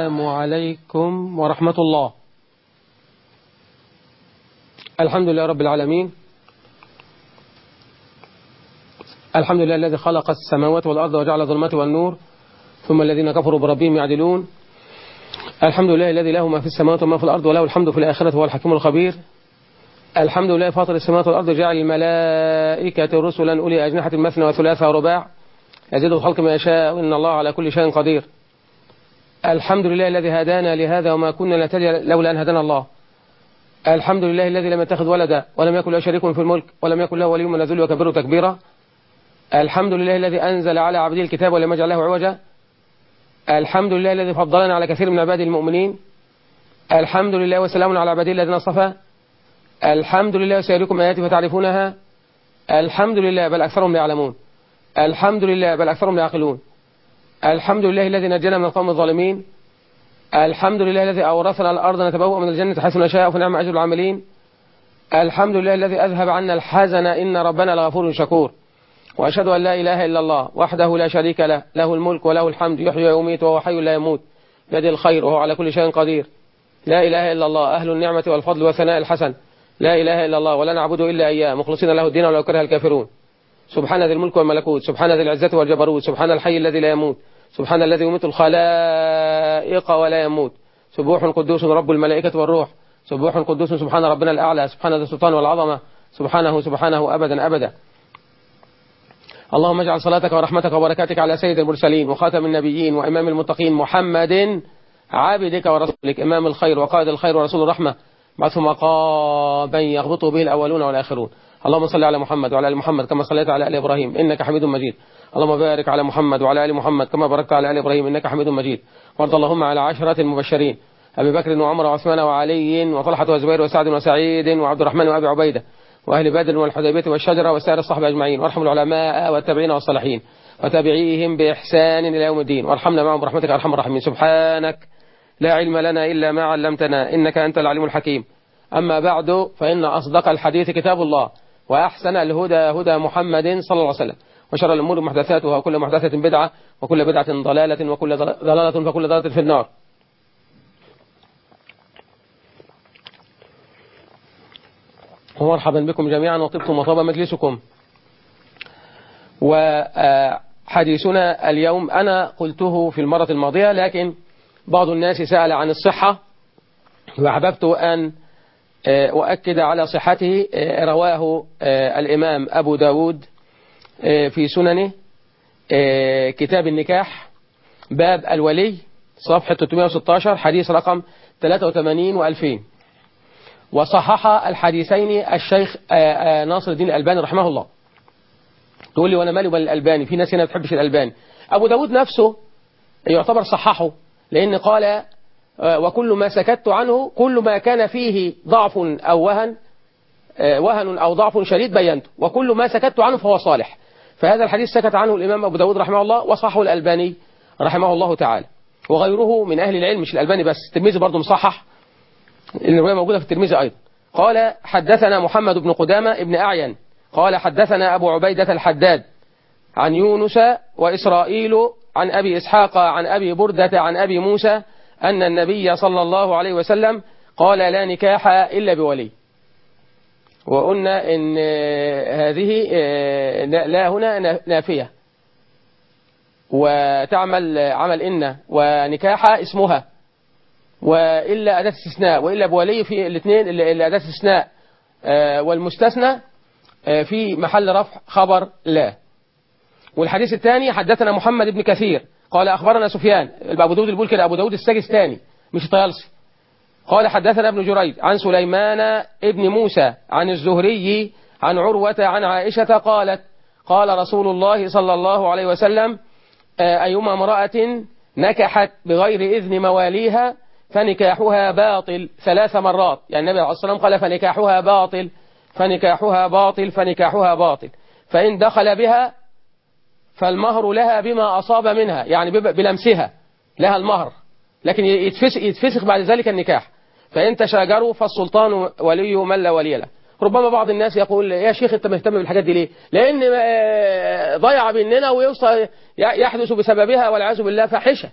السلام عليكم ورحمة الله الحمد لله رب العالمين الحمد لله الذي خلق السماوات والأرض وجعل الظلمات والنور ثم الذين كفروا بربهم يعدلون الحمد لله الذي له ما في السماوات وما في الأرض وله الحمد في الآخرة هو الحكيم الخبير الحمد لله فاطر السماوات والأرض جعل الملائكة رسلا أولي أجنحة مثنى وثلاثة ورباع يزيد الخلق ما يشاء إن الله على كل شيء قدير الحمد لله الذي هدانا لهذا وما كنا نهتدي لولا أن هدانا الله الحمد لله الذي لم يتخذ ولدا ولم يكن له شريك في الملك ولم يكن له ولي من الذل وكبره تكبيرا الحمد لله الذي أنزل على عبده الكتاب ولم يجعل له عوجا الحمد لله الذي فضلنا على كثير من عباده المؤمنين الحمد لله وسلام على عباده الذين اصطفى الحمد لله وسيريكم آياته فتعرفونها الحمد لله بل أكثرهم لا يعلمون الحمد لله بل أكثرهم لا يعقلون الحمد لله الذي نجانا من القوم الظالمين الحمد لله الذي أورثنا الأرض نتبوأ من الجنة حيث نشاء فنعم أجر العاملين الحمد لله الذي أذهب عنا الحزن إن ربنا لغفور شكور وأشهد أن لا إله إلا الله وحده لا شريك له له الملك وله الحمد يحيي ويميت وهو حي لا يموت بيده الخير وهو على كل شيء قدير لا إله إلا الله أهل النعمة والفضل والثناء الحسن لا إله إلا الله ولا نعبد إلا إياه مخلصين له الدين ولو كره الكافرون سبحان ذي الملك والملكوت سبحان ذي العزة والجبروت سبحان الحي الذي لا يموت سبحان الذي يميت الخلائق ولا يموت سبوح قدوس رب الملائكة والروح سبوح قدوس سبحان ربنا الأعلى سبحان ذي السلطان والعظمة سبحانه سبحانه أبدا أبدا اللهم اجعل صلاتك ورحمتك وبركاتك على سيد المرسلين وخاتم النبيين وإمام المتقين محمد عبدك ورسولك إمام الخير وقائد الخير ورسول الرحمة بعثه مقاما يغبط به الأولون والآخرون اللهم صل على محمد وعلى آل محمد كما صليت على آل إبراهيم إنك حميد مجيد اللهم بارك على محمد وعلى آل محمد كما باركت على آل إبراهيم إنك حميد مجيد وارض اللهم على عشرة المبشرين أبي بكر وعمر وعثمان وعلي وطلحة وزبير وسعد وسعيد وعبد الرحمن وأبي عبيدة وأهل بدر والحديبية والشجرة وسائر الصحابة أجمعين وارحم العلماء والتابعين والصالحين وتابعيهم بإحسان إلى يوم الدين وارحمنا معهم برحمتك أرحم الراحمين سبحانك لا علم لنا إلا ما علمتنا إنك أنت العليم الحكيم أما بعد فإن أصدق الحديث كتاب الله وأحسن الهدى هدى محمد صلى الله عليه وسلم وشر الأمور محدثاتها وكل محدثة بدعة وكل بدعة ضلالة وكل ضلالة فكل ضلالة في النار ومرحبا بكم جميعا وطبتم وطاب مجلسكم وحديثنا اليوم أنا قلته في المرة الماضية لكن بعض الناس سأل عن الصحة وأحببت أن أؤكد على صحته رواه الإمام أبو داود في سننه كتاب النكاح باب الولي صفحة 316 حديث رقم 83 و2000 وصحح الحديثين الشيخ ناصر الدين الألباني رحمه الله تقول لي وانا مالي ومال الألباني في ناس هنا ما بتحبش الألباني أبو داود نفسه يعتبر صححه لأن قال وكل ما سكت عنه كل ما كان فيه ضعف أو وهن وهن أو ضعف شديد بينته وكل ما سكت عنه فهو صالح فهذا الحديث سكت عنه الإمام أبو داود رحمه الله وصحه الألباني رحمه الله تعالى وغيره من أهل العلم مش الألباني بس الترمذي برضه مصحح الرواية موجودة في الترمذي أيضا قال حدثنا محمد بن قدامة ابن أعين قال حدثنا أبو عبيدة الحداد عن يونس وإسرائيل عن أبي إسحاق عن أبي بردة عن أبي موسى أن النبي صلى الله عليه وسلم قال لا نكاح إلا بولي وقلنا إن هذه لا هنا نافية وتعمل عمل إن ونكاح اسمها وإلا أداة استثناء وإلا بولي في الاثنين إلا أداة استثناء والمستثنى في محل رفع خبر لا والحديث الثاني حدثنا محمد بن كثير قال أخبرنا سفيان أبو داود البول كده أبو داود السجستاني مش طيالسي قال حدثنا ابن جريج عن سليمان ابن موسى عن الزهري عن عروة عن عائشة قالت قال رسول الله صلى الله عليه وسلم أيما امرأة نكحت بغير إذن مواليها فنكاحها باطل ثلاث مرات يعني النبي عليه الصلاة والسلام قال فنكاحها باطل فنكاحها باطل فنكاحها باطل فإن دخل بها فالمهر لها بما أصاب منها يعني بلمسها لها المهر لكن يتفسخ, يتفسخ بعد ذلك النكاح فإن تشاجروا فالسلطان ولي من لا ولي له ربما بعض الناس يقول يا شيخ انت مهتم بالحاجات دي ليه لان ضيع مننا ويوصل يحدث بسببها والعياذ بالله فاحشه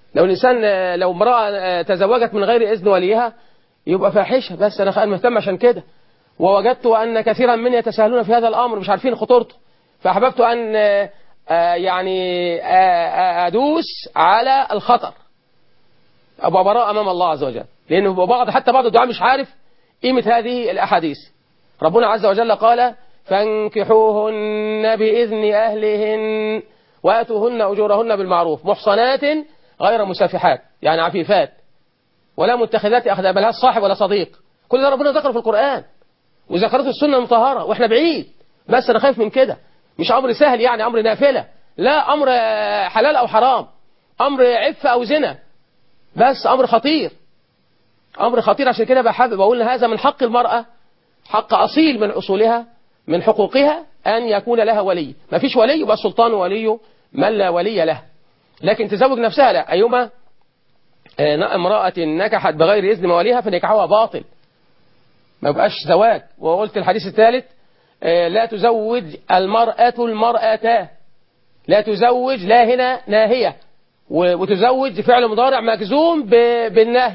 لو الإنسان آه، لو امرأة آه، تزوجت من غير إذن وليها يبقى فاحشة بس أنا مهتم عشان كده ووجدت أن كثيرا من يتساهلون في هذا الأمر مش عارفين خطورته فأحببت أن آه، آه، يعني آه، آه، أدوس على الخطر أبقى براء أمام الله عز وجل لأنه بعض حتى بعض الدعاء مش عارف قيمة هذه الأحاديث ربنا عز وجل قال فانكحوهن بإذن أهلهن وآتوهن أجورهن بالمعروف محصنات غير مسافحات يعني عفيفات ولا متخذات أخذ ملهاش صاحب ولا صديق كل ده ربنا ذكره في القرآن وذكرته السنة المطهرة وإحنا بعيد بس أنا خايف من كده مش أمر سهل يعني أمر نافلة لا أمر آه، حلال أو حرام أمر عفة أو زنا بس أمر خطير أمر خطير عشان كده بحب بقول إن هذا من حق المرأة حق أصيل من أصولها من حقوقها أن يكون لها ولي ما فيش ولي يبقى السلطان ولي من لا ولي له لكن تزوج نفسها لا أيما آه، امرأة نكحت بغير إذن موليها فنكاحها باطل ما يبقاش زواج وقلت الحديث الثالث آه، لا تزوج المرأة المرأة لا تزوج لا هنا ناهية و- وتزوج فعل مضارع مجزوم ب- بالنهي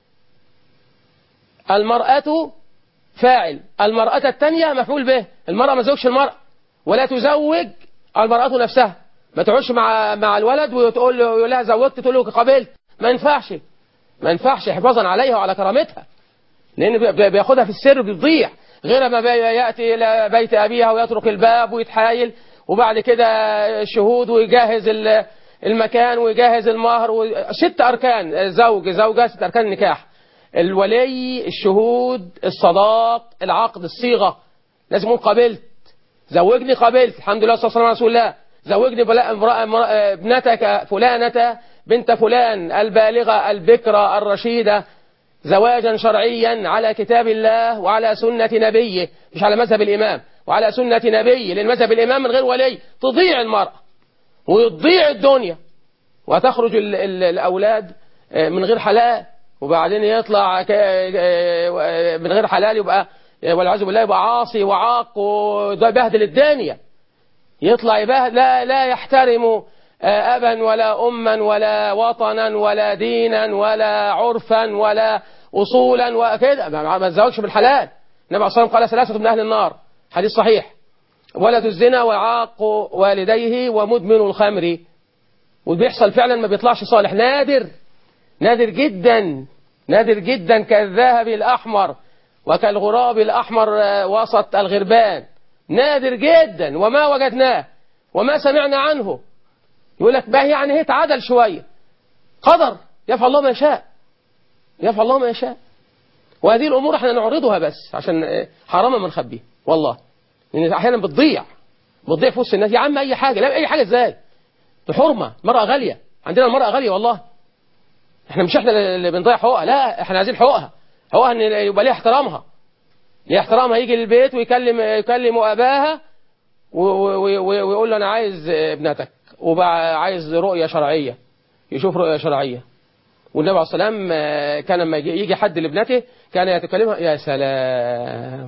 المرأة فاعل المرأة الثانية مفعول به المرأة ما تزوجش المرأة ولا تزوج المرأة نفسها ما تقعدش مع مع الولد وتقول له يقول لها زوجت تقول له قبلت ما ينفعش ما ينفعش حفاظا عليها وعلى كرامتها لأن بي- بياخدها في السر بتضيع غير ما بي- يأتي إلى بيت أبيها ويترك الباب ويتحايل وبعد كده الشهود ويجهز ال- المكان ويجهز المهر و- ست أركان زوج زوجة ست أركان النكاح الولي الشهود الصداق العقد الصيغة لازم يقول قبلت زوجني قبلت الحمد لله صلى الله عليه رسول الله زوجني بلا- امرأة امرأة- ابنتك فلانة بنت فلان البالغة البكرة الرشيدة زواجا شرعيا على كتاب الله وعلى سنة نبيه مش على مذهب الإمام وعلى سنة نبيه لأن مذهب الإمام من غير ولي تضيع المرأة وتضيع الدنيا وتخرج ال ال الأولاد آه، من غير حلال وبعدين يطلع ك- آه، من غير حلال يبقى والعياذ بالله يبقى عاصي وعاق وده يبهدل الدنيا يطلع يبهدل لا لا يحترم آه، أبا ولا أما ولا وطنا ولا دينا ولا عرفا ولا أصولا وكده ما ما تزوجش بالحلال النبي عليه الصلاة والسلام قال ثلاثة من أهل النار حديث صحيح ولد الزنا وعاق والديه ومدمن الخمر وبيحصل فعلا ما بيطلعش صالح نادر نادر جدا نادر جدا كالذهب الأحمر وكالغراب الأحمر آه، وسط الغربان نادر جدا وما وجدناه وما سمعنا عنه يقول لك بقى يعني هي تعادل شوية قدر يفعل الله ما يشاء يفعل الله ما يشاء وهذه الأمور احنا نعرضها بس عشان آه، حرام ما نخبيها والله لأن أحيانا بتضيع بتضيع في وسط الناس يا عم أي حاجة لا أي حاجة إزاي دي حرمة مرأة غالية عندنا المرأة غالية والله احنا مش احنا اللي بنضيع حقوقها لا احنا عايزين حقوقها حقوقها ان يبقى ليها احترامها ليها احترامها يجي للبيت ويكلم يكلم اباها و- و- و- ويقول له انا عايز ابنتك وبقى عايز رؤية شرعية يشوف رؤية شرعية والنبي عليه الصلاة والسلام آه، كان لما يجي يجي حد لابنته كان يتكلمها يا سلام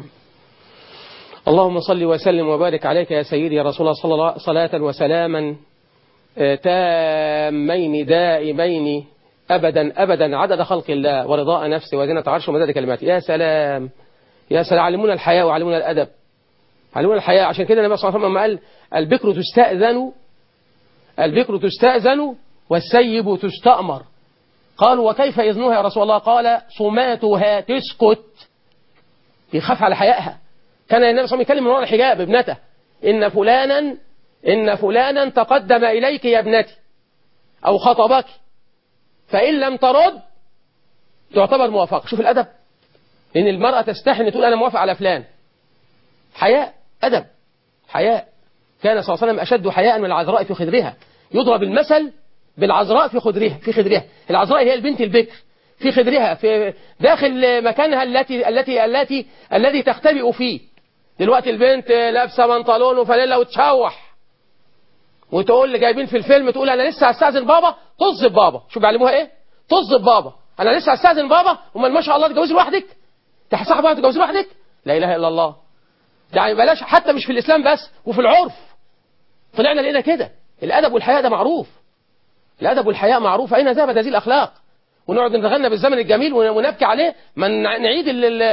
اللهم صل وسلم وبارك عليك يا سيدي يا رسول الله صلى الله صلاة وسلاما آه، تامين دائمين أبدا أبدا عدد خلق الله ورضاء نفسه وزنة عرشه ومداد كلماته يا سلام يا سلام علمونا الحياة وعلمونا الأدب علمونا الحياة عشان كده النبي صلى الله عليه وسلم قال البكر تستأذن البكر تستأذن والسيب تستأمر قالوا وكيف إذنها يا رسول الله قال صماتها تسكت يخاف على حيائها كان النبي صلى الله عليه وسلم يكلم من وراء الحجاب ابنته إن فلانا إن فلانا تقدم إليك يا ابنتي أو خطبك فإن لم ترد تعتبر موافقة شوف الأدب إن المرأة تستحي أن تقول أنا موافق على فلان حياء أدب حياء كان صلى الله عليه وسلم أشد حياء من العذراء في خدرها يضرب المثل بالعذراء في خدرها في خدرها العذراء هي البنت البكر في خدرها في داخل مكانها التي التي التي الذي تختبئ فيه دلوقتي البنت لابسه بنطلون وفانيلا وتشوح وتقول اللي جايبين في الفيلم تقول انا لسه هستاذن بابا طز بابا شوف بيعلموها ايه طز بابا انا لسه هستاذن بابا امال ما شاء الله تتجوزي لوحدك تحصح بقى تتجوزي لوحدك لا اله الا الله يعني بلاش حتى مش في الاسلام بس وفي العرف طلعنا لقينا كده الادب والحياء ده معروف الادب والحياء معروف اين ذهبت هذه الاخلاق ونقعد نتغنى بالزمن الجميل ونبكي عليه ما نعيد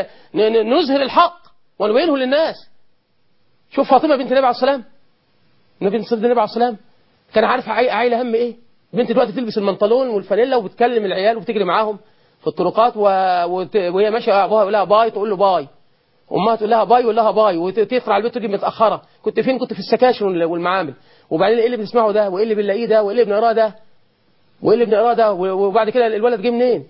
نظهر الحق ونبينه للناس شوف فاطمه بنت النبي عليه السلام بنت النبي عليه السلام كان عارف عايله هم ايه بنت دلوقتي تلبس المنطلون والفانيلا وبتكلم العيال وبتجري معاهم في الطرقات و... وت... وهي ماشيه ابوها يقول لها باي تقول له باي امها تقول لها باي يقول لها باي وتدخل على البيت تيجي متاخره كنت فين كنت في السكاشن والمعامل وبعدين ايه اللي بنسمعه ده وايه اللي بنلاقيه ده وايه اللي بنقراه ده وايه اللي بنقراه ده وبعد كده الولد جه منين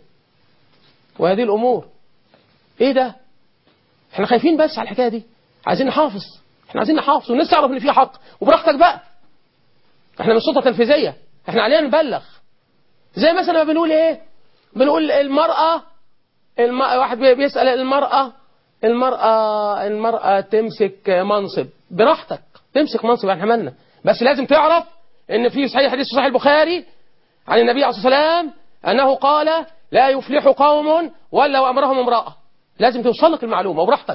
وهذه الامور ايه ده احنا خايفين بس على الحكايه دي عايزين نحافظ احنا عايزين نحافظ والناس تعرف ان في حق وبراحتك بقى احنا مش سلطه تنفيذيه احنا علينا نبلغ زي مثلا ما بنقول ايه بنقول المرأة الم... واحد بيسأل المرأة المرأة المرأة تمسك منصب براحتك تمسك منصب احنا مالنا بس لازم تعرف ان في صحيح حديث صحيح البخاري عن النبي عليه الصلاة والسلام انه قال لا يفلح قوم ولوا امرهم امرأة لازم توصل لك المعلومة وبراحتك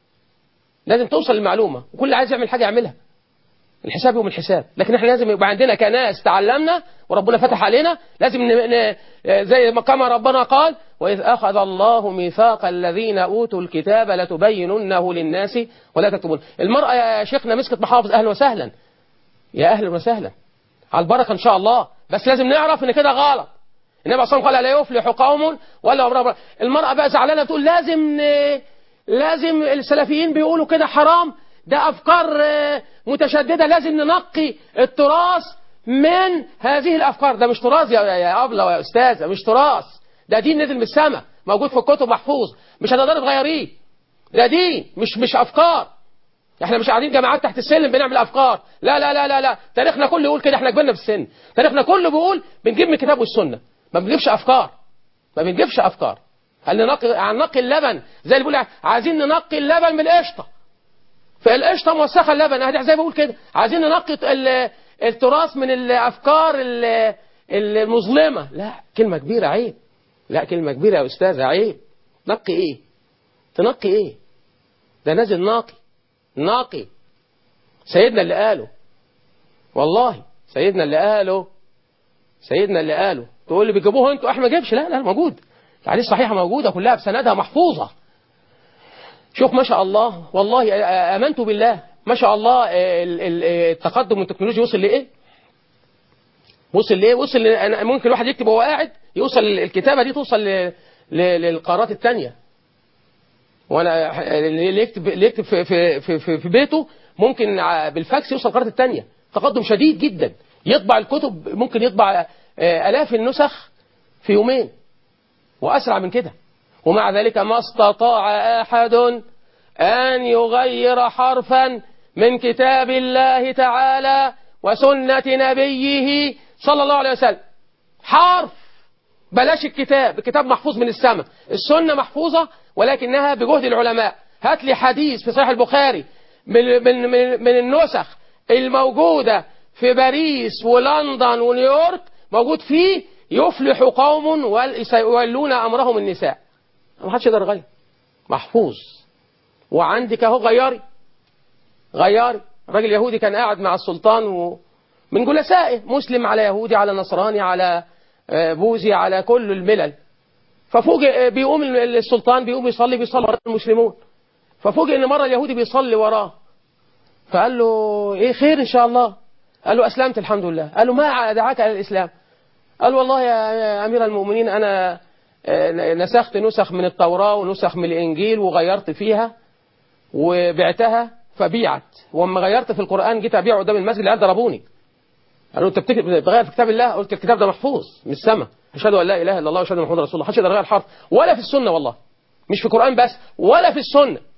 لازم توصل للمعلومة وكل عايز يعمل حاجة يعملها الحساب يوم الحساب لكن احنا لازم يبقى عندنا كناس تعلمنا وربنا فتح علينا لازم ن... ن... زي ما كما ربنا قال وإذ أخذ الله ميثاق الذين أوتوا الكتاب لتبيننه للناس ولا تكتبون المرأة يا شيخنا مسكت محافظ أهلا وسهلا يا أهلا وسهلا على البركة إن شاء الله بس لازم نعرف إن كده غلط النبي صلى الله عليه وسلم قال لا يفلح قوم ولا امرأة المرأة بقى زعلانة بتقول لازم لازم السلفيين بيقولوا كده حرام ده أفكار متشددة لازم ننقي التراث من هذه الأفكار ده مش تراث يا يا أبلة ويا أستاذة مش تراث ده دين نزل من السماء موجود في الكتب محفوظ مش هتقدري تغيريه ده دين مش مش أفكار احنا مش قاعدين جماعات تحت السلم بنعمل أفكار لا لا لا لا لا تاريخنا كله يقول كده احنا كبرنا في السن تاريخنا كله بيقول بنجيب من الكتاب والسنة ما بنجيبش أفكار ما بنجيبش أفكار هل ننقي عن نقي اللبن زي اللي بيقول عايزين ننقي اللبن من القشطه فالقشطه موسخه اللبن اهدي زي ما بقول كده عايزين ننقي التراث من الافكار المظلمه لا كلمه كبيره عيب لا كلمه كبيره يا استاذه عيب نقي ايه تنقي ايه ده نازل ناقي ناقي سيدنا اللي قاله والله سيدنا اللي قاله سيدنا اللي قاله تقول لي بيجيبوه انتوا احنا ما جيبش لا لا موجود الحديث صحيحه موجوده كلها بسندها محفوظه شوف ما شاء الله والله امنت بالله ما شاء الله التقدم والتكنولوجيا وصل لايه وصل لايه وصل ل... ممكن الواحد يكتب وهو قاعد يوصل الكتابه دي توصل ل... ل... للقارات الثانيه وانا اللي يكتب اللي يكتب في في في, في بيته ممكن بالفاكس يوصل القارات الثانيه تقدم شديد جدا يطبع الكتب ممكن يطبع الاف النسخ في يومين واسرع من كده ومع ذلك ما استطاع أحد أن يغير حرفا من كتاب الله تعالى وسنة نبيه صلى الله عليه وسلم حرف بلاش الكتاب الكتاب محفوظ من السماء السنة محفوظة ولكنها بجهد العلماء هات لي حديث في صحيح البخاري من, من, من, من النسخ الموجودة في باريس ولندن ونيويورك موجود فيه يفلح قوم ويولون أمرهم النساء ما حدش يقدر يغير محفوظ وعندك اهو غيري غيري راجل يهودي كان قاعد مع السلطان ومن جلسائه مسلم على يهودي على نصراني على بوذي على كل الملل ففوجئ بيقوم السلطان بيقوم يصلي بيصلي ورا المسلمون ففوجئ ان مره اليهودي بيصلي وراه فقال له ايه خير ان شاء الله قال له اسلمت الحمد لله قال له ما دعاك على الاسلام قال والله يا امير المؤمنين انا نسخت نسخ من التوراة ونسخ من الإنجيل وغيرت فيها وبعتها فبيعت وأما غيرت في القرآن جيت أبيعه قدام المسجد العيال ضربوني قالوا أنت بتغير في كتاب الله قلت الكتاب ده محفوظ من السماء أشهد أن لا إله إلا الله وأشهد أن محمد رسول الله محدش يقدر يغير حرف ولا في السنة والله مش في القرآن بس ولا في السنة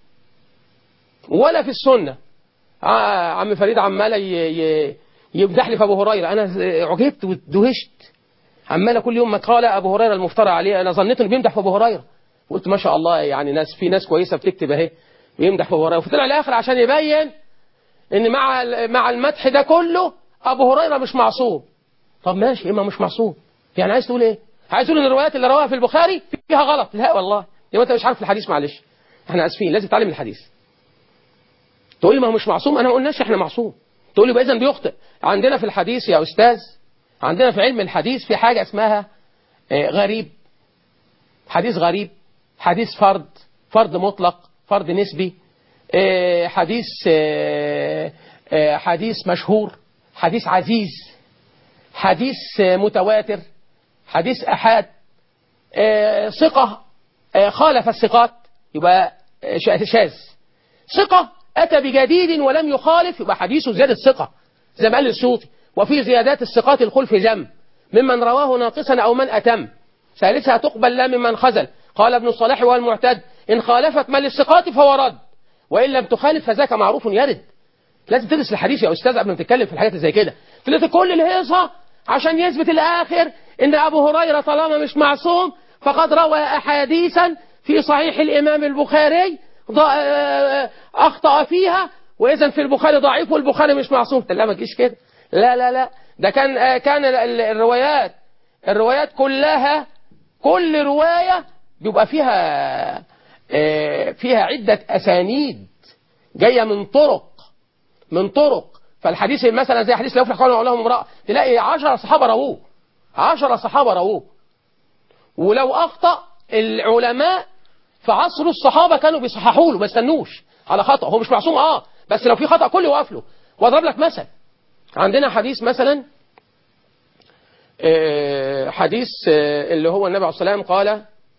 ولا في السنة عم فريد عمال يمدح لي في أبو هريرة أنا عجبت ودهشت عمال كل يوم مقالة أبو هريرة المفترى عليه أنا ظنيت إنه بيمدح في أبو هريرة قلت ما شاء الله يعني ناس في ناس كويسة بتكتب أهي ويمدح في أبو هريرة وطلع الآخر عشان يبين إن مع مع المدح ده كله أبو هريرة مش معصوم طب ماشي إما مش معصوم يعني عايز تقول إيه؟ عايز تقول إن الروايات اللي رواها في البخاري فيها غلط لا والله يبقى أنت مش عارف الحديث معلش إحنا آسفين لازم تتعلم الحديث تقول لي ما هو مش معصوم أنا ما قلناش إحنا معصوم تقول لي بقى إذا بيخطئ عندنا في الحديث يا أستاذ عندنا في علم الحديث في حاجة اسمها غريب حديث غريب حديث فرد فرد مطلق فرد نسبي حديث حديث مشهور حديث عزيز حديث متواتر حديث أحاد ثقة خالف الثقات يبقى شاذ ثقة أتى بجديد ولم يخالف يبقى حديثه زيادة الثقة زي ما قال السيوطي وفي زيادات الثقات الخلف ذم ممن رواه ناقصا أو من أتم ثالثها تقبل لا ممن خزل قال ابن الصلاح والمعتد إن خالفت من للثقات فهو رد وإن لم تخالف فذاك معروف يرد لازم تدرس الحديث يا أستاذ قبل ما تتكلم في الحاجات زي كده تلاقي كل الهيصة عشان يثبت الآخر إن أبو هريرة طالما مش معصوم فقد روى أحاديثا في صحيح الإمام البخاري أخطأ فيها وإذا في البخاري ضعيف والبخاري مش معصوم لا ما تجيش كده لا لا لا ده كان كان الروايات الروايات كلها كل رواية بيبقى فيها فيها عدة أسانيد جاية من طرق من طرق فالحديث مثلا زي حديث لا يفلح قول لهم امرأة تلاقي 10 صحابة رووه 10 صحابة رووه ولو أخطأ العلماء في عصر الصحابة كانوا بيصححوا له ما يستنوش على خطأ هو مش معصوم اه بس لو في خطأ كله يوقف له واضرب لك مثل عندنا حديث مثلا حديث اللي هو النبي عليه الصلاة والسلام قال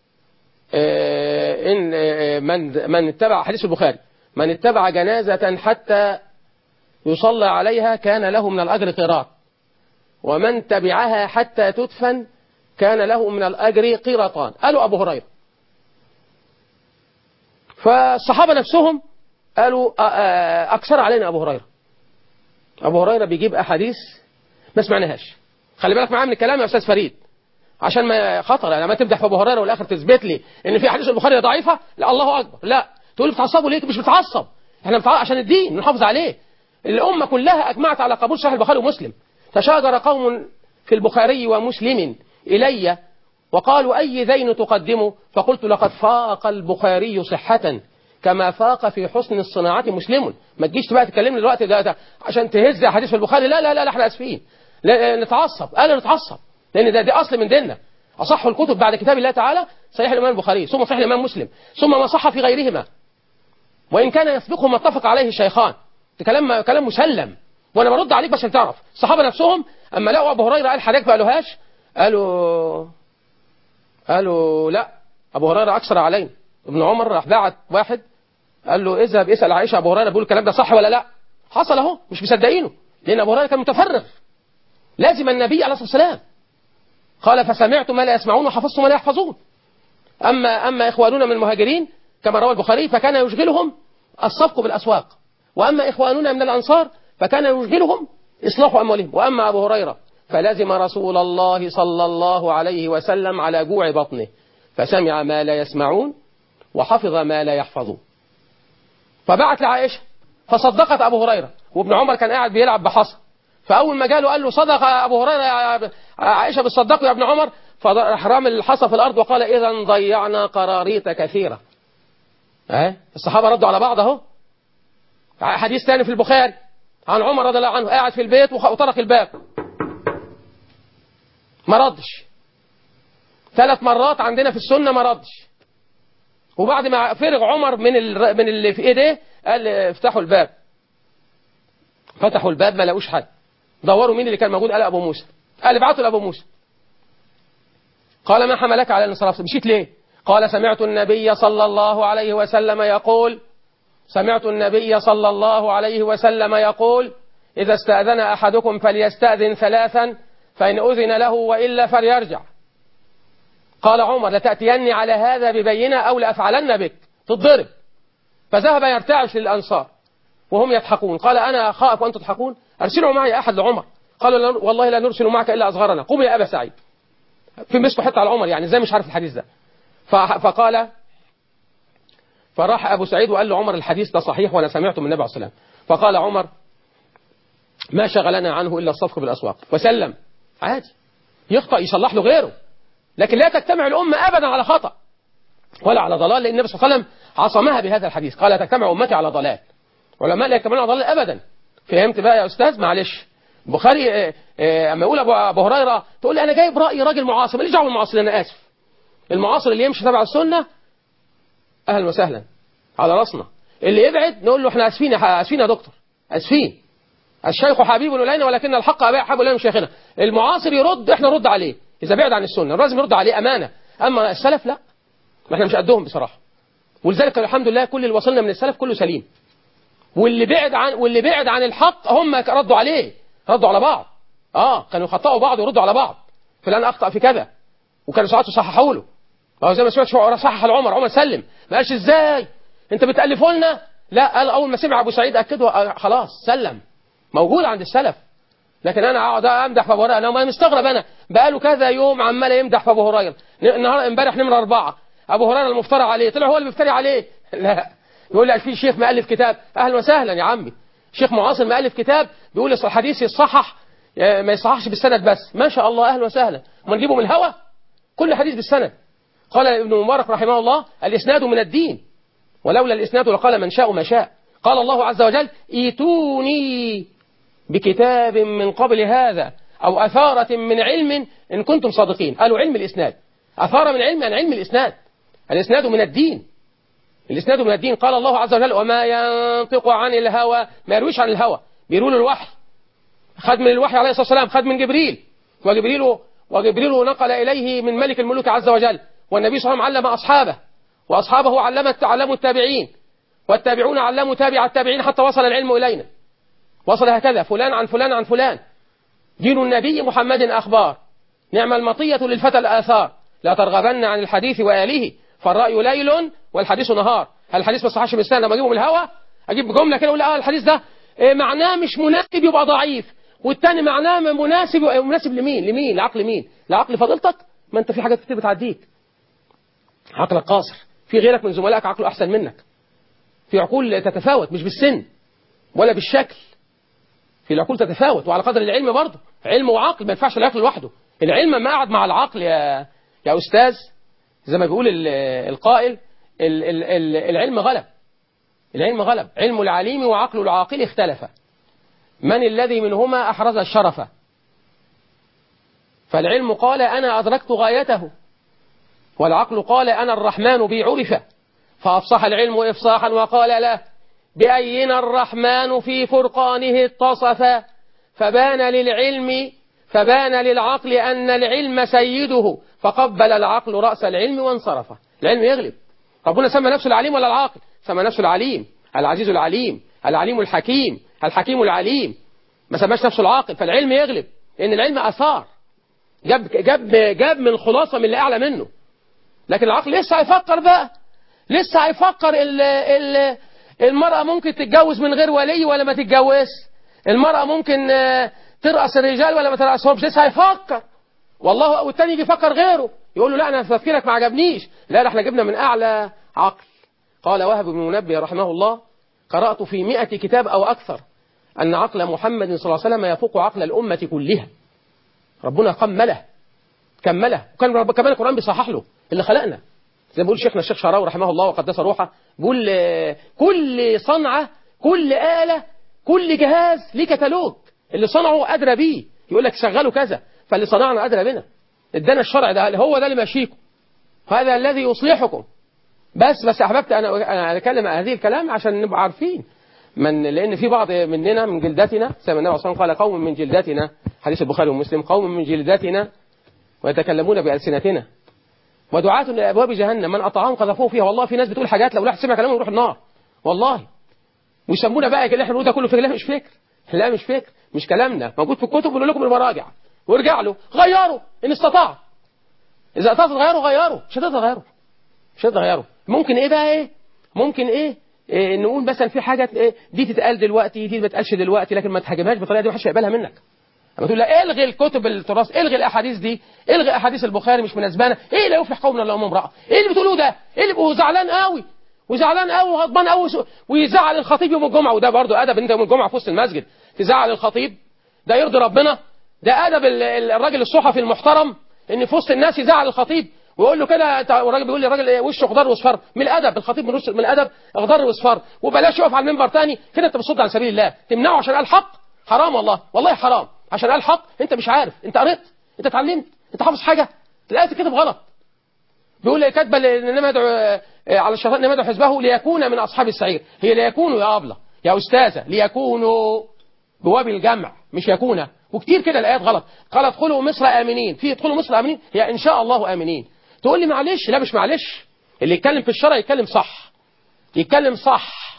إن من من اتبع حديث البخاري من اتبع جنازة حتى يصلى عليها كان له من الأجر قيراط ومن تبعها حتى تدفن كان له من الأجر قيراطان قالوا أبو هريرة فالصحابة نفسهم قالوا أكثر علينا أبو هريرة أبو هريرة بيجيب أحاديث ما سمعناهاش خلي بالك معايا من الكلام يا أستاذ فريد عشان ما خطر يعني ما تمدح في أبو هريرة والآخر تثبت لي إن في حديث البخاري ضعيفة لا الله أكبر لا تقول لي بتعصبوا ليه مش بتعصب احنا بتعصب عشان الدين نحافظ عليه الأمة كلها أجمعت على قبول صحيح البخاري ومسلم تشاجر قوم في البخاري ومسلم إلي وقالوا أي ذين تقدمه فقلت لقد فاق البخاري صحة كما فاق في حسن الصناعة مسلم ما تجيش بقى تكلمني دلوقتي ده, ده عشان تهز حديث في البخاري لا لا لا, لا احنا اسفين لا نتعصب قال نتعصب لان ده دي اصل من ديننا اصح الكتب بعد كتاب الله تعالى صحيح الامام البخاري ثم صحيح الامام مسلم ثم ما صح في غيرهما وان كان يسبقه ما اتفق عليه الشيخان ده كلام كلام مسلم وانا برد عليك عشان تعرف الصحابه نفسهم اما لقوا ابو هريره قال حاجات ما قالوهاش قالوا قالوا لا ابو هريره اكثر علينا ابن عمر راح بعت واحد قال له اذهب اسال عائشه ابو هريره بيقول الكلام ده صح ولا لا حصل اهو مش مصدقينه لان ابو هريره كان متفرغ لازم النبي عليه الصلاه والسلام قال فسمعت ما لا يسمعون وحفظت ما لا يحفظون اما اما اخواننا من المهاجرين كما روى البخاري فكان يشغلهم الصفق بالاسواق واما اخواننا من الانصار فكان يشغلهم اصلاح اموالهم واما ابو هريره فلزم رسول الله صلى الله عليه وسلم على جوع بطنه فسمع ما لا يسمعون وحفظ ما لا يحفظون فبعت لعائشة فصدقت أبو هريرة وابن عمر كان قاعد بيلعب بحصى فأول ما جاله قال له صدق أبو هريرة يا عائشة بتصدقوا يا ابن عمر فراح رامي الحصى في الأرض وقال إذا ضيعنا قراريط كثيرة أه؟ الصحابة ردوا على بعض أهو حديث ثاني في البخاري عن عمر رضي الله عنه قاعد في البيت وطرق الباب ما ردش ثلاث مرات عندنا في السنة ما ردش وبعد ما فرغ عمر من ال... من اللي في ايديه قال افتحوا الباب فتحوا الباب ما لقوش حد دوروا مين اللي كان موجود قال ابو موسى قال ابعتوا لابو موسى قال ما حملك على الانصراف مشيت ليه قال سمعت النبي صلى الله عليه وسلم يقول سمعت النبي صلى الله عليه وسلم يقول إذا استأذن أحدكم فليستأذن ثلاثا فإن أذن له وإلا فليرجع قال عمر لتأتيني على هذا ببينة أو لأفعلن بك تضرب فذهب يرتعش للأنصار وهم يضحكون قال أنا أخاف وأنتم تضحكون أرسلوا معي أحد لعمر قالوا والله لا نرسل معك إلا أصغرنا قم يا أبا سعيد في مسكوا حتى على عمر يعني زي مش عارف الحديث ده فقال فراح أبو سعيد وقال له عمر الحديث ده صحيح وأنا سمعته من النبي عليه الصلاة والسلام فقال عمر ما شغلنا عنه إلا الصفق بالأسواق وسلم عادي يخطأ يصلح له غيره لكن لا تجتمع الأمة أبدا على خطأ ولا على ضلال لأن النبي صلى الله عليه وسلم عصمها بهذا الحديث قال تجتمع أمتي على ضلال علماء لا يجتمعون على ضلال أبدا فهمت بقى يا أستاذ معلش البخاري آه، آه، اما يقول ابو أبو هريره تقول لي انا جايب راي راجل معاصر ماليش دعوه بالمعاصر انا اسف المعاصر اللي يمشي تبع السنه اهلا وسهلا على راسنا اللي يبعد نقول له احنا اسفين يا اسفين يا دكتور اسفين الشيخ حبيب الينا ولكن الحق ابي حبيب الينا من شيخنا المعاصر يرد احنا نرد عليه اذا بعد عن السنه لازم يرد عليه امانه اما السلف لا ما احنا مش قدهم بصراحه ولذلك الحمد لله كل اللي وصلنا من السلف كله سليم واللي بعد عن واللي بعد عن الحق هم ردوا عليه ردوا على بعض اه كانوا يخطئوا بعض ويردوا على بعض فلان اخطا في كذا وكانوا ساعات يصححوا له اه زي ما سمعت شو صحح العمر عمر سلم ما قالش ازاي انت بتالفوا لنا لا قال اول ما سمع ابو سعيد اكدوا آه، خلاص سلم موجود عند السلف لكن انا اقعد امدح في ابو هريره انا مستغرب انا بقاله كذا يوم عمال يمدح في ابو هريره النهارده امبارح نمره اربعه ابو هريره المفترى عليه طلع هو اللي بيفتري عليه لا يقول لك في شيخ مؤلف كتاب اهلا وسهلا يا عمي شيخ معاصر مؤلف كتاب بيقول الحديث يصحح آه، ما يصححش بالسند بس ما شاء الله اهلا وسهلا ما نجيبه من الهوى كل حديث بالسند قال ابن مبارك رحمه الله الاسناد من الدين ولولا الاسناد لقال من شاء ما شاء قال الله عز وجل ايتوني بكتاب من قبل هذا او اثاره من علم ان كنتم صادقين قالوا علم الاسناد اثاره من علم عن علم الاسناد الاسناد من الدين الاسناد من الدين قال الله عز وجل وما ينطق عن الهوى ما يرويش عن الهوى بيقولوا الوحي خد من الوحي عليه الصلاه والسلام خد من جبريل وجبريل وجبريل نقل اليه من ملك الملوك عز وجل والنبي صلى الله عليه وسلم علم اصحابه واصحابه علمت علموا التابعين والتابعون علموا تابع التابعين حتى وصل العلم الينا وصل هكذا فلان عن فلان عن فلان دين النبي محمد اخبار نعم المطيه للفتى الاثار لا ترغبن عن الحديث واله فالراي ليل والحديث نهار هل الحديث ما صحش بالسند لما اجيبه من الهوا اجيب جمله كده اقول اه الحديث ده إيه معناه مش مناسب يبقى ضعيف والتاني معناه مناسب مناسب لمين لمين لعقل مين لعقل فضيلتك ما انت في حاجات كتير بتعديك عقلك قاصر في غيرك من زملائك عقله احسن منك في عقول تتفاوت مش بالسن ولا بالشكل في العقول تتفاوت وعلى قدر العلم برضه علم وعقل ما ينفعش العقل لوحده العلم ما قعد مع العقل يا يا استاذ زي ما بيقول ال- القائل ال- ال- ال- العلم غلب العلم غلب علم العليم وعقل العاقل اختلفا من الذي منهما أحرز الشرف فالعلم قال أنا أدركت غايته والعقل قال أنا الرحمن بي عرف فأفصح العلم إفصاحا وقال له بأينا الرحمن في فرقانه اتصف فبان للعلم فبان للعقل أن العلم سيده فقبل العقل رأس العلم وانصرف العلم يغلب ربنا سمى نفسه العليم ولا العاقل سمى نفسه العليم العزيز العليم العليم الحكيم الحكيم العليم ما سماش نفسه العاقل فالعلم يغلب لأن العلم أثار جاب جاب جاب من خلاصة من اللي أعلى منه لكن العقل لسه هيفكر بقى لسه هيفكر ال ال المرأة ممكن تتجوز من غير ولي ولا ما تتجوز المرأة ممكن آه، ترأس الرجال ولا ما ترأسهمش لسه هيفكر والله والتاني يجي يفكر غيره يقول له لا انا تفكيرك ما عجبنيش لا ده احنا جبنا من اعلى عقل قال وهب بن منبه رحمه الله قرأت في مئة كتاب او اكثر ان عقل محمد صلى الله عليه وسلم يفوق عقل الامة كلها ربنا كمله كمله وكان رب كمان القرآن بيصحح له اللي خلقنا زي ما بيقول شيخنا الشيخ شعراوي رحمه الله وقدس روحه بيقول آه، كل صنعة كل آلة كل جهاز ليه كتالوج اللي صنعه أدرى بيه يقول لك شغلوا كذا فاللي صنعنا أدرى بنا ادانا الشرع ده هو ده اللي ماشيكم هذا الذي يصلحكم بس بس احببت انا انا اتكلم عن هذه الكلام عشان نبقى عارفين من لان في بعض مننا من جلدتنا زي ما النبي صلى الله عليه وسلم قال قوم من جلدتنا حديث البخاري ومسلم قوم من جلدتنا ويتكلمون بألسنتنا ودعاة لأبواب جهنم من أطعام قذفوه فيها والله في ناس بتقول حاجات لو واحد سمع كلامهم يروح النار والله ويسمونا بقى اللي احنا بنقول ده كله فكر لا مش فكر لا مش فكر مش كلامنا موجود في الكتب بنقول لكم المراجع وارجع له غيروا ان استطاع اذا استطعت تغيروا غيروا مش هتقدر تغيروا مش هتقدر تغيروا ممكن ايه بقى ايه ممكن ايه, إيه نقول مثلا في حاجه إيه دي تتقال دلوقتي دي ما تتقالش دلوقتي لكن ما تهاجمهاش بالطريقه دي محدش هيقبلها منك لما تقول لا الغي الكتب التراث الغي الاحاديث دي الغي احاديث البخاري مش مناسبانا ايه لا يفلح قوم الا هم امراه ايه اللي بتقولوه ده ايه اللي بقوا زعلان قوي وزعلان قوي وغضبان قوي ويزعل الخطيب يوم الجمعه وده برضه ادب انت يوم الجمعه في وسط المسجد تزعل الخطيب ده يرضي ربنا ده ادب ال- ال- الراجل الصحفي المحترم ان في وسط الناس يزعل الخطيب ويقول له كده أنت- والراجل بيقول لي الراجل إيه وشه خضار واصفر من الادب الخطيب من, وش- من الادب خضار واصفر وبلاش يقف على المنبر تاني كده انت بتصد عن سبيل الله تمنعه عشان قال حق حرام والله والله حرام عشان قال حق انت مش عارف انت قريت انت اتعلمت انت حافظ حاجه تلاقيها تكتب غلط بيقول لي كاتبه انما يدعو على الشيطان انما يدعو حزبه ليكون من اصحاب السعير هي ليكونوا يا ابله يا استاذه ليكونوا بواب الجمع مش يكون وكتير كده الايات غلط قال ادخلوا مصر امنين في ادخلوا مصر امنين هي ان شاء الله امنين تقول لي معلش لا مش معلش اللي يتكلم في الشرع يتكلم صح يتكلم صح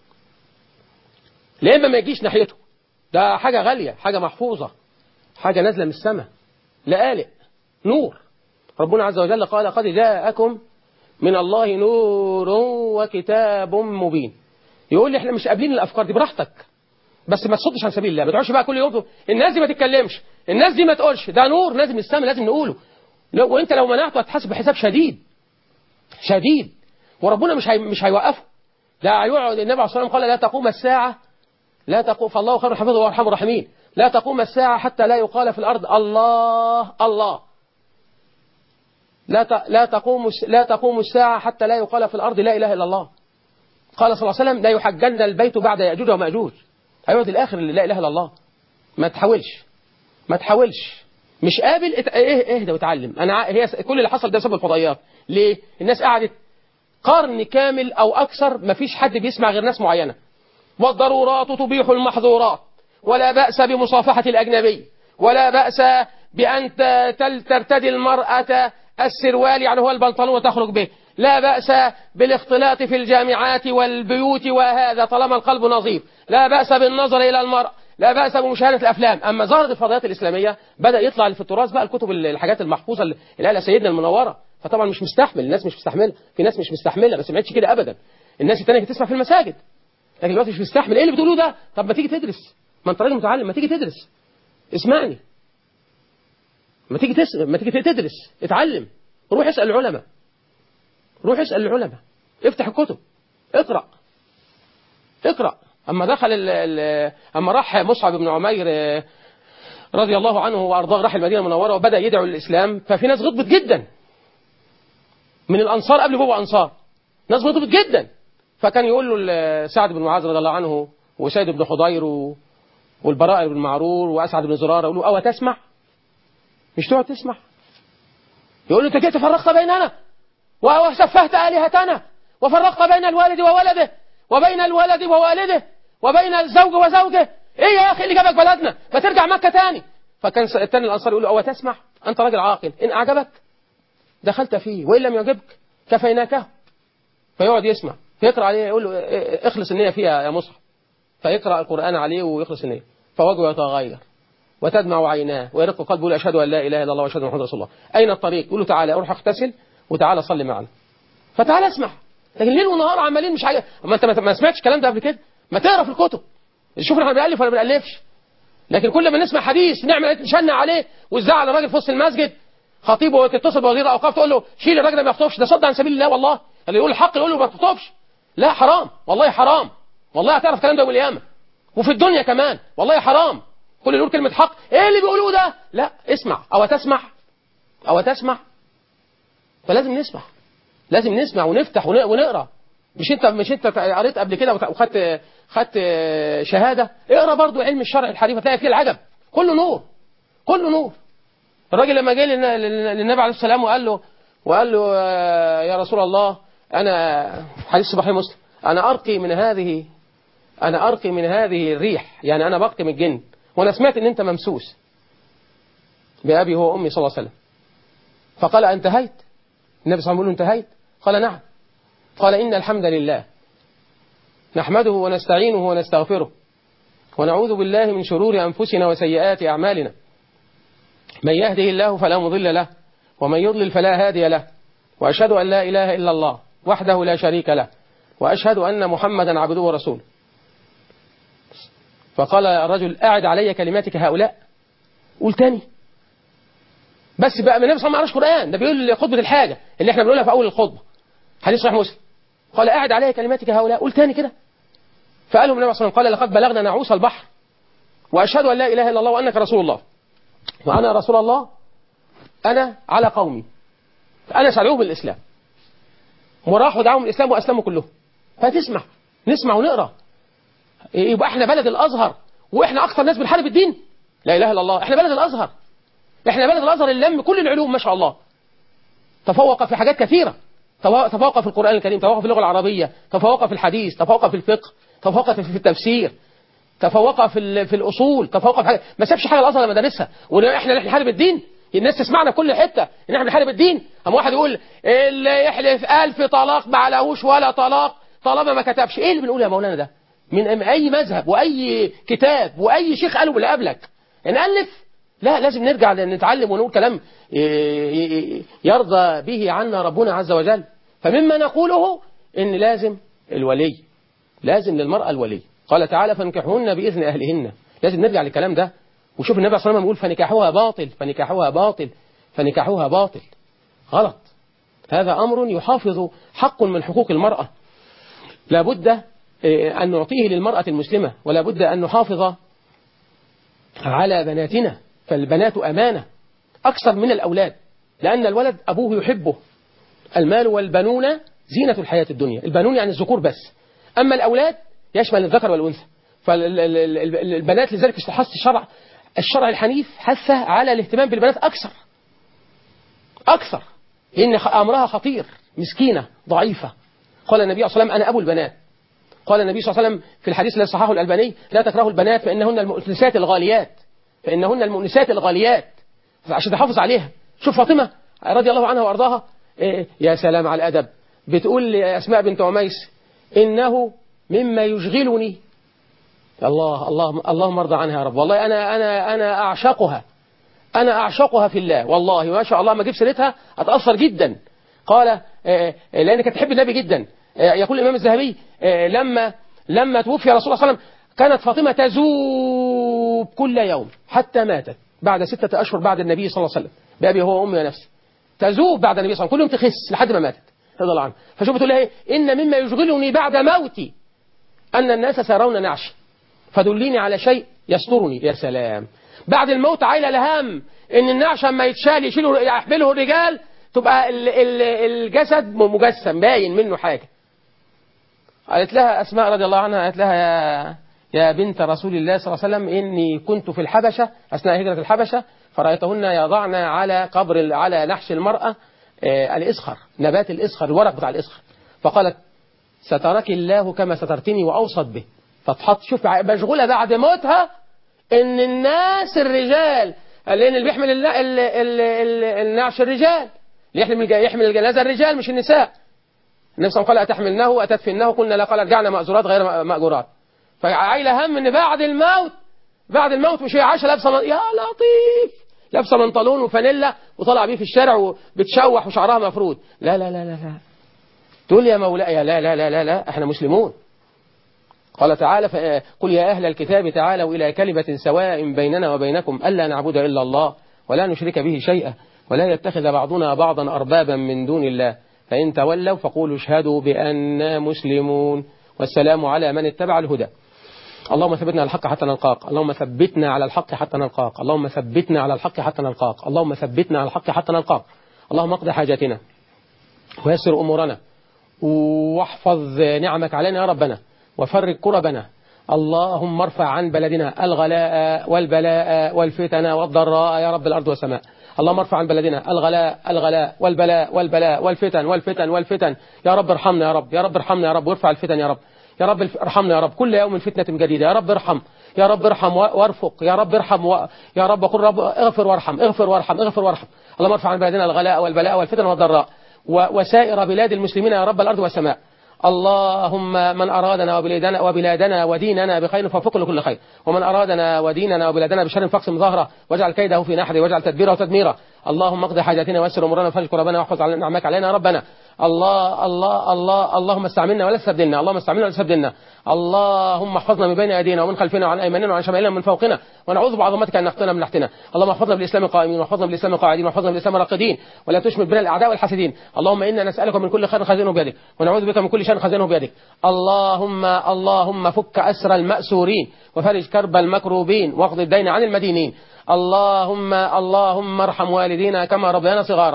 لا اما ما يجيش ناحيته ده حاجه غاليه حاجه محفوظه حاجه نازله من السماء لقالق نور ربنا عز وجل قال قد جاءكم من الله نور وكتاب مبين يقول لي احنا مش قابلين الافكار دي براحتك بس ما تصدش عن سبيل الله ما تقعدش بقى كل يوم تقول الناس دي ما تتكلمش الناس دي ما تقولش ده نور نازل من السماء لازم نقوله لو وانت لو منعته هتحاسب بحساب شديد شديد وربنا مش هي مش هيوقفه ده هيقعد النبي عليه الصلاه والسلام قال لا تقوم الساعه لا تقوم فالله خير حفظه وارحم الراحمين لا تقوم الساعه حتى لا يقال في الارض الله الله لا لا تقوم لا تقوم الساعه حتى لا يقال في الارض لا اله الا الله قال صلى الله عليه وسلم لا يحجن البيت بعد ياجوج وماجوج هيقعد الاخر اللي لا اله الا الله ما تحاولش ما تحاولش مش قابل ات... ايه اهدى وتعلم انا هي كل اللي حصل ده بسبب الفضائيات ليه الناس قعدت قرن كامل او اكثر ما فيش حد بيسمع غير ناس معينه والضرورات تبيح المحظورات ولا باس بمصافحه الاجنبي ولا باس بان ترتدي المراه السروال يعني هو البنطلون وتخرج به لا بأس بالاختلاط في الجامعات والبيوت وهذا طالما القلب نظيف لا بأس بالنظر إلى المرأة لا بأس بمشاهدة الأفلام أما ظهرت الفضائيات الإسلامية بدأ يطلع في التراث بقى الكتب الحاجات المحفوظة اللي قالها سيدنا المنورة فطبعا مش مستحمل الناس مش مستحملة في ناس مش مستحملة بس ما عادش كده أبدا الناس التانية بتسمع في المساجد لكن دلوقتي مش مستحمل ايه اللي بتقولوه ده طب ما تيجي تدرس ما انت راجل متعلم ما تيجي تدرس اسمعني ما تيجي تس... ما تيجي تدرس اتعلم روح اسأل العلماء روح اسأل العلماء افتح الكتب اقرأ اقرأ أما دخل ال ال أما راح مصعب بن عمير رضي الله عنه وأرضاه راح المدينة المنورة وبدأ يدعو الإسلام ففي ناس غضبت جدا من الأنصار قبل هو أنصار ناس غضبت جدا فكان يقول له سعد بن معاذ رضي الله عنه وسيد بن حضير والبراء بن معرور وأسعد بن زرارة يقول له أو تسمع مش تقعد تسمع يقول له أنت كيف فرقت بيننا وسفهت آلهتنا وفرقت بين الوالد وولده وبين الولد ووالده وبين الزوج وزوجه ايه يا اخي اللي جابك بلدنا ما ترجع مكة تاني فكان التاني الانصار يقول له او تسمع انت راجل عاقل ان اعجبك دخلت فيه وان لم يعجبك كفيناكه فيقعد يسمع فيقرا عليه يقول له اخلص النية فيها يا مصحف فيقرا القران عليه ويخلص النية فوجهه يتغير وتدمع عيناه ويرق قلبه اشهد ان لا اله الا الله واشهد ان محمد رسول الله اين الطريق يقول له تعالى اروح اغتسل وتعالى صلي معنا فتعالى اسمع لكن ليل ونهار عمالين مش حاجه ما انت ما سمعتش الكلام ده قبل كده ما تقرا في الكتب شوف احنا بنالف ولا ما بنالفش لكن كل ما نسمع حديث نعمل نشنع عليه وتزعل الراجل في وسط المسجد خطيب وتتصل بوزير الاوقاف تقول له شيل الراجل ده ما يخطبش ده صد عن سبيل الله والله اللي يقول الحق يقول له ما تخطبش لا حرام والله حرام والله هتعرف الكلام ده يوم القيامه وفي الدنيا كمان والله حرام كل اللي يقول كلمه حق ايه اللي بيقولوه ده لا اسمع او تسمع او تسمع فلازم نسمع لازم نسمع ونفتح ونقرا مش انت مش انت قريت قبل كده وخدت خدت شهاده اقرا برضو علم الشرع الحديث هتلاقي فيه العجب كله نور كله نور الراجل لما جه للنبي عليه السلام وقال له وقال له يا رسول الله انا حديث صحيح مسلم انا ارقي من هذه انا ارقي من هذه الريح يعني انا بقي من الجن وانا سمعت ان انت ممسوس بابي هو امي صلى الله عليه وسلم فقال انتهيت النبي صلى الله عليه وسلم انتهيت قال نعم قال إن الحمد لله نحمده ونستعينه ونستغفره ونعوذ بالله من شرور أنفسنا وسيئات أعمالنا من يهده الله فلا مضل له ومن يضلل فلا هادي له وأشهد أن لا إله إلا الله وحده لا شريك له وأشهد أن محمدا عبده ورسوله فقال الرجل أعد علي كلماتك هؤلاء قول تاني بس بقى من النبي صلى الله عليه وسلم ما قرآن ده بيقول خطبة الحاجة اللي احنا بنقولها في أول الخطبة حديث صحيح مسلم قال أعد علي كلماتك هؤلاء قول تاني كده فقال النبي صلى الله عليه وسلم قال لقد بلغنا نعوس البحر وأشهد أن لا إله إلا الله وأنك رسول الله وأنا رسول الله أنا على قومي أنا سأدعوهم بالإسلام وراحوا دعوهم الإسلام وأسلموا كلهم فتسمع نسمع ونقرأ يبقى احنا بلد الأزهر واحنا اكثر ناس بنحارب الدين لا اله الا الله احنا بلد الازهر احنا بلد الازهر اللي لم كل العلوم ما شاء الله تفوق في حاجات كثيره تفوق في القران الكريم تفوق في اللغه العربيه تفوق في الحديث تفوق في الفقه تفوق في التفسير تفوق في في الاصول تفوق في حاجة. ما سابش حاجه الازهر لما درسها واحنا اللي نحارب الدين الناس تسمعنا في كل حته ان احنا بنحارب الدين اما واحد يقول اللي يحلف ألف طلاق ما عليهوش ولا طلاق طالما ما كتبش ايه اللي بنقول يا مولانا ده من اي مذهب واي كتاب واي شيخ قالوا اللي قبلك نالف لا لازم نرجع نتعلم ونقول كلام يرضى به عنا ربنا عز وجل فمما نقوله ان لازم الولي لازم للمرأة الولي قال تعالى فانكحوهن بإذن أهلهن لازم نرجع للكلام ده وشوف النبي صلى الله عليه وسلم يقول فنكاحوها باطل فنكاحوها باطل فنكاحوها باطل غلط هذا أمر يحافظ حق من حقوق المرأة لابد أن نعطيه للمرأة المسلمة ولا بد أن نحافظ على بناتنا فالبنات أمانة أكثر من الأولاد لأن الولد أبوه يحبه المال والبنون زينة الحياة الدنيا البنون يعني الذكور بس أما الأولاد يشمل الذكر والأنثى فالبنات لذلك استحث الشرع الشرع الحنيف حث على الاهتمام بالبنات أكثر أكثر لأن أمرها خطير مسكينة ضعيفة قال النبي صلى الله عليه وسلم أنا أبو البنات قال النبي صلى الله عليه وسلم في الحديث الذي صححه الألباني لا تكرهوا البنات فإنهن المؤنسات الغاليات فإنهن المؤنسات الغاليات عشان تحافظ عليها شوف فاطمة رضي الله عنها وأرضاها إيه يا سلام على الأدب بتقول لأسماء بنت عميس إنه مما يشغلني الله الله اللهم ارضى عنها يا رب والله أنا أنا أنا أعشقها أنا أعشقها في الله والله ما شاء الله ما أجيب سيرتها أتأثر جدا قال لأن كانت تحب النبي جدا يقول الإمام الذهبي لما لما توفي رسول الله صلى الله عليه وسلم كانت فاطمة تذوب كل يوم حتى ماتت بعد ستة أشهر بعد النبي صلى الله عليه وسلم بأبي هو وأمي ونفسي تذوب بعد النبي صلى الله عليه وسلم كل يوم تخس لحد ما ماتت رضي الله عنها فشوف بتقول ايه إن مما يشغلني بعد موتي أن الناس سيرون نعشي فدليني على شيء يسترني يا سلام بعد الموت عايلة الهام ان النعش اما يتشال يشيله يحمله الرجال تبقى ال ال الجسد مجسم باين منه حاجة قالت لها أسماء رضي الله عنها قالت لها يا يا بنت رسول الله صلى الله عليه وسلم إني كنت في الحبشة أثناء هجرة الحبشة فرأيتهن يضعن على قبر على نحش المرأة الإسخر نبات الإسخر الورق بتاع الإسخر فقالت سترك الله كما سترتني وأوصت به فتحط شوف مشغولة بعد موتها ان الناس الرجال لان اللي بيحمل ال ال ال ال النعش الرجال اللي يحمل يحمل الجنازة الرجال مش النساء النبي صلى الله عليه وسلم قال أتحملنه أتدفنه قلنا لا قال رجعنا مأزورات غير مأجورات فعايلة هم ان بعد الموت بعد الموت مش هي عايشة لابسة من... يا لطيف لابسة بنطلون وفانيلا وطالعة بيه في الشارع وبتشوح وشعرها مفرود لا لا لا لا لا تقول يا مولاي لا لا لا لا لا احنا مسلمون قال تعالى قل يا أهل الكتاب تعالوا إلى كلمة سواء بيننا وبينكم ألا نعبد إلا الله ولا نشرك به شيئا ولا يتخذ بعضنا بعضا أربابا من دون الله فإن تولوا فقولوا اشهدوا بأننا مسلمون والسلام على من اتبع الهدى اللهم ثبتنا على الحق حتى نلقاك اللهم ثبتنا على الحق حتى نلقاك اللهم ثبتنا على الحق حتى نلقاك اللهم ثبتنا على الحق حتى نلقاك اللهم اقضي حاجاتنا ويسر أمورنا واحفظ نعمك علينا يا ربنا وفرج كربنا اللهم ارفع عن بلدنا الغلاء والبلاء والفتن والضراء يا رب الأرض والسماء اللهم ارفع عن بلدنا الغلاء الغلاء والبلاء والبلاء والفتن والفتن والفتن يا رب ارحمنا يا رب يا رب ارحمنا يا رب وارفع الفتن يا رب يا رب ارحمنا يا رب كل يوم فتنة جديدة يا رب ارحم يا رب ارحم وارفق يا رب ارحم و... يا رب قل رب اغفر وارحم اغفر وارحم اغفر وارحم اللهم ارفع عن بلدنا الغلاء والبلاء والفتن والضراء و... وسائر بلاد المسلمين يا رب الأرض والسماء اللهم من أرادنا وبلادنا, وبلادنا وديننا بخير فوفقه لكل خير ومن أرادنا وديننا وبلادنا بشر فاقسم ظهره واجعل كيده في نحره واجعل تدبيره تدميره اللهم اقضي حاجاتنا ويسر امورنا وفرج كربنا واحفظ نعمك علينا يا ربنا الله الله الله اللهم استعملنا ولا تستبدلنا اللهم استعملنا ولا تستبدلنا اللهم احفظنا من بين ايدينا ومن خلفنا وعن ايماننا وعن شمالنا ومن فوقنا ونعوذ بعظمتك ان نخطئنا من تحتنا اللهم احفظنا بالاسلام قائمين واحفظنا بالاسلام قاعدين واحفظنا بالاسلام راقدين ولا تشمت بنا الاعداء والحاسدين اللهم انا نسالك من كل خير خزينه بيدك ونعوذ بك من كل شر خزينه بيدك اللهم اللهم فك اسر الماسورين وفرج كرب المكروبين واقض الدين عن المدينين اللهم اللهم ارحم والدينا كما ربيانا صغارا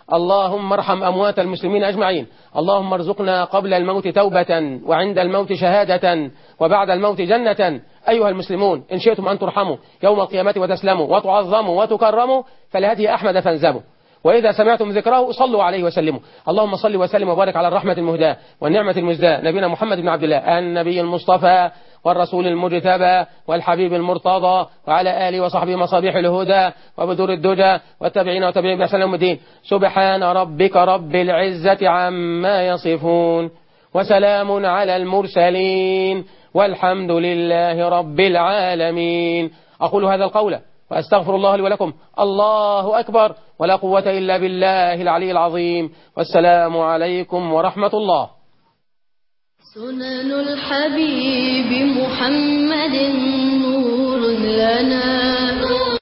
اللهم ارحم أموات المسلمين أجمعين اللهم ارزقنا قبل الموت توبة وعند الموت شهادة وبعد الموت جنة أيها المسلمون إن شئتم أن ترحموا يوم القيامة وتسلموا وتعظموا وتكرموا فلهدي أحمد فانزبوا وإذا سمعتم ذكره صلوا عليه وسلموا اللهم صل وسلم وبارك على الرحمة المهداة والنعمة المزداة نبينا محمد بن عبد الله النبي المصطفى والرسول المجتبى والحبيب المرتضى وعلى آله وصحبه مصابيح الهدى وبدور الدجى والتابعين وتابعين بأحسن يوم الدين سبحان ربك رب العزة عما يصفون وسلام على المرسلين والحمد لله رب العالمين أقول هذا القول وأستغفر الله لي ولكم الله أكبر ولا قوة إلا بالله العلي العظيم والسلام عليكم ورحمة الله سنن الحبيب محمد نور لنا